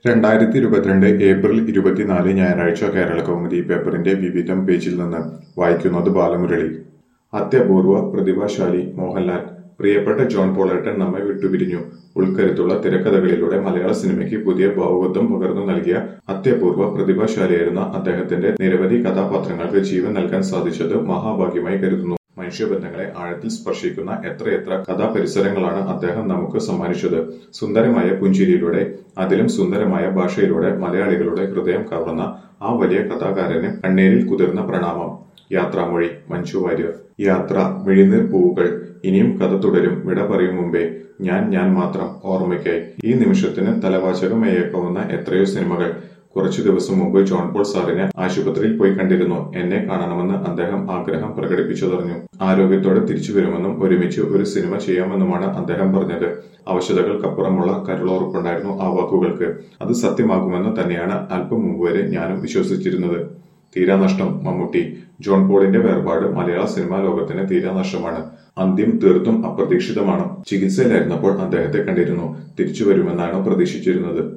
രണ്ടായിരത്തി ഇരുപത്തിരണ്ട് ഏപ്രിൽ ഇരുപത്തിനാല് ഞായറാഴ്ച കേരള കൗമുദി പേപ്പറിന്റെ വിവിധം പേജിൽ നിന്ന് വായിക്കുന്നത് ബാലമുരളി അത്യപൂർവ പ്രതിഭാശാലി മോഹൻലാൽ പ്രിയപ്പെട്ട ജോൺ പോളേട്ടൻ നമ്മെ വിട്ടുപിരിഞ്ഞു ഉൾക്കരുത്തുള്ള തിരക്കഥകളിലൂടെ മലയാള സിനിമയ്ക്ക് പുതിയ ഭാവുകത്വം പകർന്നു നൽകിയ അത്യപൂർവ പ്രതിഭാശാലിയായിരുന്ന അദ്ദേഹത്തിന്റെ നിരവധി കഥാപാത്രങ്ങൾക്ക് ജീവൻ നൽകാൻ സാധിച്ചത് മഹാഭാഗ്യമായി കരുതുന്നു മനുഷ്യബന്ധങ്ങളെ ആഴത്തിൽ സ്പർശിക്കുന്ന എത്രയെത്ര കഥാപരിസരങ്ങളാണ് അദ്ദേഹം നമുക്ക് സമ്മാനിച്ചത് സുന്ദരമായ പുഞ്ചിരിയിലൂടെ അതിലും സുന്ദരമായ ഭാഷയിലൂടെ മലയാളികളുടെ ഹൃദയം കവർന്ന ആ വലിയ കഥാകാരന് കണ്ണീരിൽ കുതിർന്ന പ്രണാമം യാത്രാമൊഴി മഞ്ജു വാര്യർ യാത്ര മിഴിനീർ പൂവുകൾ ഇനിയും കഥ തുടരും വിട പറയും മുമ്പേ ഞാൻ ഞാൻ മാത്രം ഓർമ്മയ്ക്കായി ഈ നിമിഷത്തിന് തലവാചകമേയേക്കാവുന്ന എത്രയോ സിനിമകൾ കുറച്ചു ദിവസം മുമ്പ് ജോൺ പോൾ സാറിനെ ആശുപത്രിയിൽ പോയി കണ്ടിരുന്നു എന്നെ കാണണമെന്ന് അദ്ദേഹം ആഗ്രഹം പ്രകടിപ്പിച്ചതറിഞ്ഞു ആരോഗ്യത്തോടെ തിരിച്ചു വരുമെന്നും ഒരുമിച്ച് ഒരു സിനിമ ചെയ്യാമെന്നുമാണ് അദ്ദേഹം പറഞ്ഞത് അവശതകൾക്കപ്പുറമുള്ള കരുളോർപ്പുണ്ടായിരുന്നു ആ വാക്കുകൾക്ക് അത് സത്യമാകുമെന്ന് തന്നെയാണ് അല്പം മുമ്പ് വരെ ഞാനും വിശ്വസിച്ചിരുന്നത് തീരാനഷ്ടം മമ്മൂട്ടി ജോൺ പോളിന്റെ വേർപാട് മലയാള സിനിമാ ലോകത്തിന് തീരാനഷ്ടമാണ് അന്ത്യം തീർത്തും അപ്രതീക്ഷിതമാണ് ചികിത്സയിലായിരുന്നപ്പോൾ അദ്ദേഹത്തെ കണ്ടിരുന്നു തിരിച്ചു വരുമെന്നാണ് പ്രതീക്ഷിച്ചിരുന്നത്